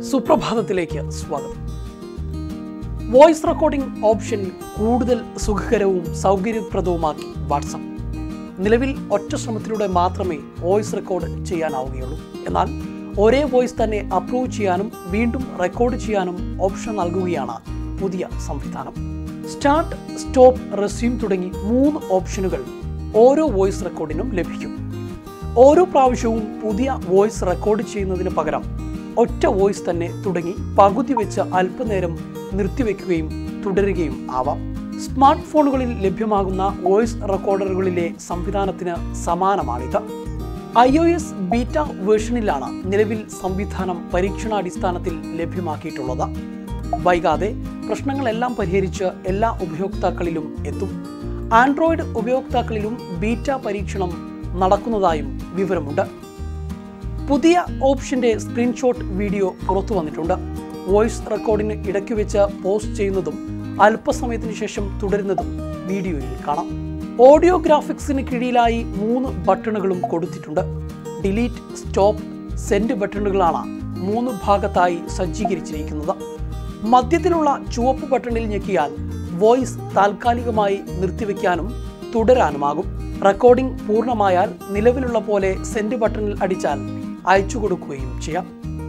സുപ്രഭാതത്തിലേക്ക് സ്വാഗതം voice recording option കൂടുതൽ സുഖകരവും സൗകര്യപ്രദവുമാക്കി WhatsApp നിലവിൽ ഒറ്റ ശ്രമത്തിലൂടെ മാത്രമേ വോയിസ് റെക്കോർഡ് ചെയ്യാനാവുകയുള്ളൂ എന്നാൽ ഒരേ വോയിസ് തന്നെ അപ്രൂവ് ചെയ്യാനും വീണ്ടും റെക്കോർഡ് ചെയ്യാനും ഓപ്ഷൻ നൽകുകയാണ് പുതിയ സംവിധാനം സ്റ്റാർട്ട് സ്റ്റോപ്പ് റെസ്യൂം തുടങ്ങി മൂന്ന് ഓപ്ഷനുകൾ ഓരോ വോയിസ് റെക്കോർഡിനും ലഭിക്കും ഓരോ പ്രാവശ്യവും പുതിയ വോയിസ് റെക്കോർഡ് ചെയ്യുന്നതിന് പകരം ഒറ്റ വോയിസ് തന്നെ തുടങ്ങി പകുതി വെച്ച് അല്പനേരം നിർത്തിവെക്കുകയും തുടരുകയും ആവാം സ്മാർട്ട് ഫോണുകളിൽ ലഭ്യമാകുന്ന വോയിസ് റെക്കോർഡറുകളിലെ സംവിധാനത്തിന് സമാനമാണിത് ഐ ഒ എസ് ബീറ്റ വേർഷനിലാണ് നിലവിൽ സംവിധാനം പരീക്ഷണാടിസ്ഥാനത്തിൽ ലഭ്യമാക്കിയിട്ടുള്ളത് വൈകാതെ പ്രശ്നങ്ങളെല്ലാം പരിഹരിച്ച് എല്ലാ ഉപയോക്താക്കളിലും എത്തും ആൻഡ്രോയിഡ് ഉപയോക്താക്കളിലും ബീറ്റ പരീക്ഷണം നടക്കുന്നതായും വിവരമുണ്ട് പുതിയ ഓപ്ഷന്റെ സ്ക്രീൻഷോട്ട് വീഡിയോ പുറത്തു വന്നിട്ടുണ്ട് വോയിസ് റെക്കോർഡിന് ഇടയ്ക്ക് വെച്ച് പോസ്റ്റ് ചെയ്യുന്നതും അല്പസമയത്തിന് ശേഷം തുടരുന്നതും വീഡിയോയിൽ കാണാം ഓഡിയോ ഗ്രാഫിക്സിന് കീഴിലായി മൂന്ന് ബട്ടണുകളും കൊടുത്തിട്ടുണ്ട് ഡിലീറ്റ് സ്റ്റോപ്പ് സെൻഡ് ബട്ടണുകളാണ് മൂന്ന് ഭാഗത്തായി സജ്ജീകരിച്ചിരിക്കുന്നത് മധ്യത്തിലുള്ള ചുവപ്പ് ബട്ടണിൽ ഞെക്കിയാൽ വോയിസ് താൽക്കാലികമായി നിർത്തിവെക്കാനും തുടരാനുമാകും റെക്കോർഡിംഗ് പൂർണ്ണമായാൽ നിലവിലുള്ള പോലെ സെൻഡ് ബട്ടണിൽ അടിച്ചാൽ അയച്ചു കൊടുക്കുകയും ചെയ്യാം